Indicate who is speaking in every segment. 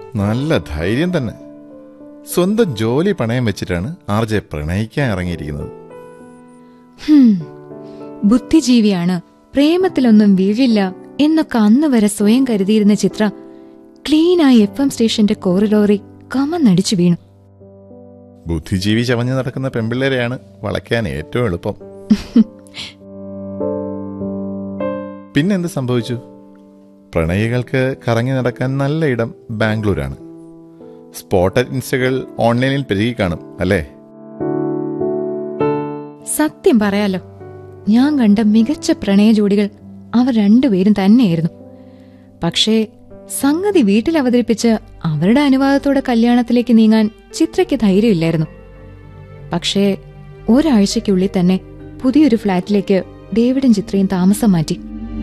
Speaker 1: നല്ല ധൈര്യം തന്നെ സ്വന്തം ജോലി പണയം വെച്ചിട്ടാണ് ആർ ജെ പ്രണയിക്കാൻ ഇറങ്ങിയിരിക്കുന്നത്
Speaker 2: ഹും, ബുദ്ധിജീവിയാണ് പ്രേമത്തിലൊന്നും വീഴില്ല എന്നൊക്കെ അന്ന് വരെ സ്വയം കരുതിയിരുന്ന ചിത്ര ക്ലീനായി എഫ് എം സ്റ്റേഷന്റെ കോറിഡോറിൽ കമന്നടിച്ചു വീണു
Speaker 1: ബുദ്ധിജീവി ചവഞ്ഞു നടക്കുന്ന പെമ്പിള്ളേരെയാണ് വളയ്ക്കാൻ ഏറ്റവും എളുപ്പം പിന്നെന്ത് സംഭവിച്ചു പ്രണയികൾക്ക് കറങ്ങി നടക്കാൻ നല്ല ഇടം ബാംഗ്ലൂരാണ് സ്പോട്ടഡ് ഇൻസ്റ്റകൾ ഓൺലൈനിൽ പെരുകി കാണും അല്ലേ
Speaker 2: സത്യം പറയാലോ ഞാൻ കണ്ട മികച്ച പ്രണയ ജോഡികൾ അവർ രണ്ടുപേരും തന്നെയായിരുന്നു പക്ഷേ സംഗതി വീട്ടിൽ അവതരിപ്പിച്ച് അവരുടെ അനുവാദത്തോടെ കല്യാണത്തിലേക്ക് നീങ്ങാൻ ചിത്രയ്ക്ക് ധൈര്യമില്ലായിരുന്നു പക്ഷേ ഒരാഴ്ചയ്ക്കുള്ളിൽ തന്നെ പുതിയൊരു ഫ്ളാറ്റിലേക്ക് ഡേവിഡും ചിത്രയും താമസം മാറ്റി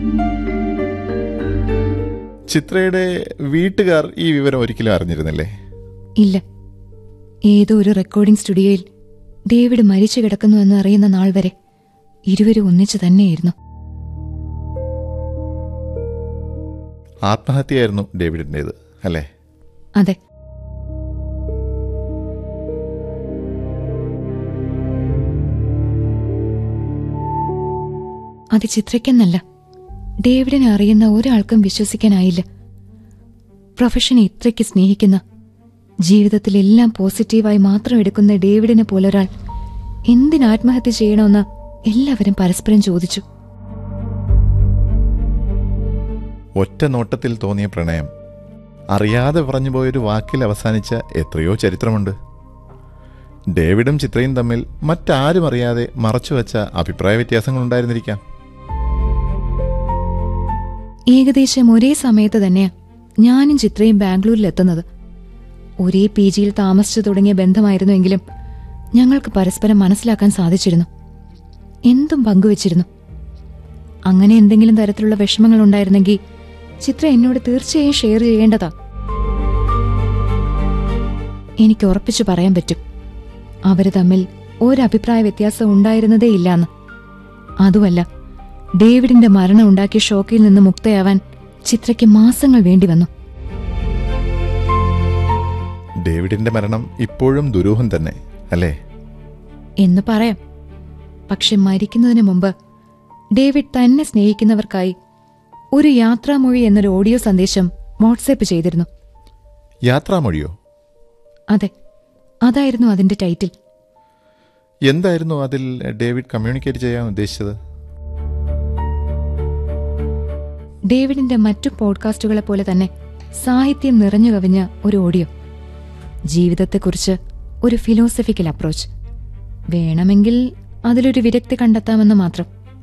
Speaker 1: ചിത്രയുടെ വീട്ടുകാർ ഈ വിവരം ഒരിക്കലും അറിഞ്ഞിരുന്നില്ലേ
Speaker 2: ഇല്ല ഏതോ ഒരു റെക്കോർഡിംഗ് സ്റ്റുഡിയോയിൽ ഡേവിഡ് മരിച്ചു കിടക്കുന്നുവെന്ന് അറിയുന്ന നാൾ വരെ ഇരുവരും ഒന്നിച്ചു തന്നെയായിരുന്നു
Speaker 1: ആത്മഹത്യയായിരുന്നു ഡേവിഡിൻ്റേത് അല്ലേ
Speaker 2: അതെ അത് ചിത്രയ്ക്കെന്നല്ല ഡേവിഡിനെ അറിയുന്ന ഒരാൾക്കും വിശ്വസിക്കാനായില്ല പ്രൊഫഷനെ ഇത്രയ്ക്ക് സ്നേഹിക്കുന്ന ജീവിതത്തിൽ എല്ലാം പോസിറ്റീവായി മാത്രം എടുക്കുന്ന ഡേവിഡിനെ പോലൊരാൾ എന്തിന് ആത്മഹത്യ ചെയ്യണമെന്ന് എല്ലാവരും പരസ്പരം ചോദിച്ചു
Speaker 1: ഒറ്റ നോട്ടത്തിൽ തോന്നിയ പ്രണയം അറിയാതെ പറഞ്ഞുപോയൊരു വാക്കിൽ അവസാനിച്ച എത്രയോ ചരിത്രമുണ്ട് ഡേവിഡും ചിത്രയും തമ്മിൽ മറ്റാരും അറിയാതെ മറച്ചുവെച്ച അഭിപ്രായ വ്യത്യാസങ്ങളുണ്ടായിരുന്നിരിക്കാം
Speaker 2: ഏകദേശം ഒരേ സമയത്ത് തന്നെയാ ഞാനും ചിത്രയും ബാംഗ്ലൂരിലെത്തുന്നത് ഒരേ പി ജിയിൽ താമസിച്ചു തുടങ്ങിയ ബന്ധമായിരുന്നുവെങ്കിലും ഞങ്ങൾക്ക് പരസ്പരം മനസ്സിലാക്കാൻ സാധിച്ചിരുന്നു എന്തും പങ്കുവച്ചിരുന്നു അങ്ങനെ എന്തെങ്കിലും തരത്തിലുള്ള വിഷമങ്ങൾ ഉണ്ടായിരുന്നെങ്കിൽ ചിത്ര എന്നോട് തീർച്ചയായും ഷെയർ ചെയ്യേണ്ടതാ എനിക്ക് ഉറപ്പിച്ചു പറയാൻ പറ്റും അവര് തമ്മിൽ ഒരഭിപ്രായ വ്യത്യാസം ഉണ്ടായിരുന്നതേ ഇല്ലാന്ന് അതുമല്ല ഡേവിഡിന്റെ മരണം ഉണ്ടാക്കിയ ഷോക്കിൽ നിന്ന് മുക്തയാവാൻ ചിത്രയ്ക്ക് മാസങ്ങൾ വേണ്ടി വന്നു
Speaker 1: ഡേവിഡിന്റെ മരണം ഇപ്പോഴും ദുരൂഹം തന്നെ അല്ലേ
Speaker 2: എന്ന് പറയാം പക്ഷെ മരിക്കുന്നതിന് മുമ്പ് ഡേവിഡ് തന്നെ സ്നേഹിക്കുന്നവർക്കായി ഒരു യാത്രാമൊഴി എന്നൊരു ഓഡിയോ സന്ദേശം വാട്സാപ്പ് ചെയ്തിരുന്നു
Speaker 1: യാത്രാമൊഴിയോ
Speaker 2: അതെ അതായിരുന്നു അതിന്റെ ടൈറ്റിൽ
Speaker 1: എന്തായിരുന്നു അതിൽ ഡേവിഡ് കമ്മ്യൂണിക്കേറ്റ് ചെയ്യാൻ ഉദ്ദേശിച്ചത്
Speaker 2: ഡേവിഡിന്റെ മറ്റു പോഡ്കാസ്റ്റുകളെ പോലെ തന്നെ സാഹിത്യം നിറഞ്ഞു കവിഞ്ഞ ഒരു ഓഡിയോ ജീവിതത്തെക്കുറിച്ച് ഒരു ഫിലോസഫിക്കൽ അപ്രോച്ച് വേണമെങ്കിൽ അതിലൊരു വിരക്തി കണ്ടെത്താമെന്ന് മാത്രം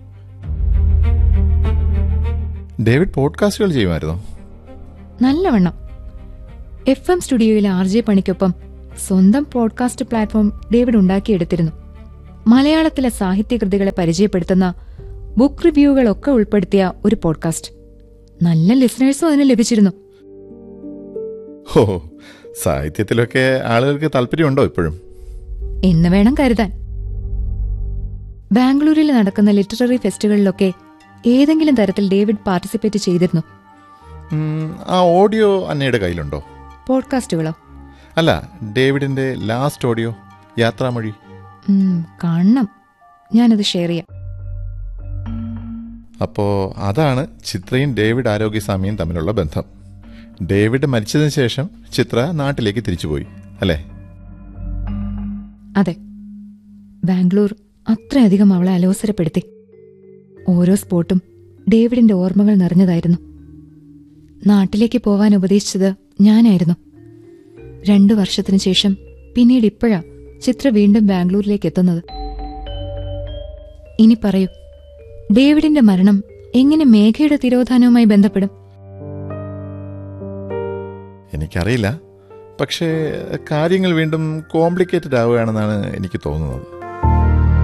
Speaker 1: ഡേവിഡ് പോഡ്കാസ്റ്റുകൾ ചെയ്യുമായിരുന്നോ
Speaker 2: നല്ലവണ്ണം എഫ് എം സ്റ്റുഡിയോയിലെ ആർ ജെ പണിക്കൊപ്പം സ്വന്തം പോഡ്കാസ്റ്റ് പ്ലാറ്റ്ഫോം ഡേവിഡ് ഉണ്ടാക്കിയെടുത്തിരുന്നു മലയാളത്തിലെ സാഹിത്യകൃതികളെ പരിചയപ്പെടുത്തുന്ന ബുക്ക് റിവ്യൂകളൊക്കെ ഉൾപ്പെടുത്തിയ ഒരു പോഡ്കാസ്റ്റ് നല്ല ലിസണേഴ്സും അതിന് ലഭിച്ചിരുന്നു
Speaker 1: ഹോ സാഹിത്യത്തിലൊക്കെ ആളുകൾക്ക് താല്പര്യമുണ്ടോ ഇപ്പോഴും
Speaker 2: എന്ന് വേണം കരുതാൻ ബാംഗ്ലൂരിൽ നടക്കുന്ന ലിറ്റററി ഫെസ്റ്റുകളിലൊക്കെ ഏതെങ്കിലും തരത്തിൽ ഡേവിഡ് പാർട്ടിസിപ്പേറ്റ് ചെയ്തിരുന്നു
Speaker 1: ഉം, ആ ഓഡിയോ അന്നയുടെ കയ്യിലുണ്ടോ
Speaker 2: പോഡ്കാസ്റ്റുകളോ
Speaker 1: അല്ല ഡേവിഡിന്റെ ലാസ്റ്റ് ഓഡിയോ യാത്രാമൊഴി
Speaker 2: ഉം, കാണണം ഞാനത് ഷെയർ ചെയ്യാം
Speaker 1: അപ്പോൾ അതാണ് ചിത്രയും ഡേവിഡ് ആരോഗ്യസ്വാമിയും തമ്മിലുള്ള ബന്ധം ഡേവിഡ് മരിച്ചതിന് ശേഷം ചിത്ര നാട്ടിലേക്ക് തിരിച്ചുപോയി അല്ലേ
Speaker 2: അതെ ബാംഗ്ലൂർ അത്രയധികം അവളെ അലോസരപ്പെടുത്തി ഓരോ സ്പോട്ടും ഡേവിഡിന്റെ ഓർമ്മകൾ നിറഞ്ഞതായിരുന്നു നാട്ടിലേക്ക് പോവാൻ ഉപദേശിച്ചത് ഞാനായിരുന്നു രണ്ടു വർഷത്തിനു ശേഷം പിന്നീട് ഇപ്പോഴാ ചിത്ര വീണ്ടും ബാംഗ്ലൂരിലേക്ക് എത്തുന്നത് ഇനി പറയൂ ഡേവിഡിന്റെ മരണം എങ്ങനെ മേഘയുടെ തിരോധാനവുമായി ബന്ധപ്പെടും
Speaker 1: എനിക്കറിയില്ല പക്ഷേ കാര്യങ്ങൾ വീണ്ടും കോംപ്ലിക്കേറ്റഡ് ആവുകയാണെന്നാണ് എനിക്ക് തോന്നുന്നത്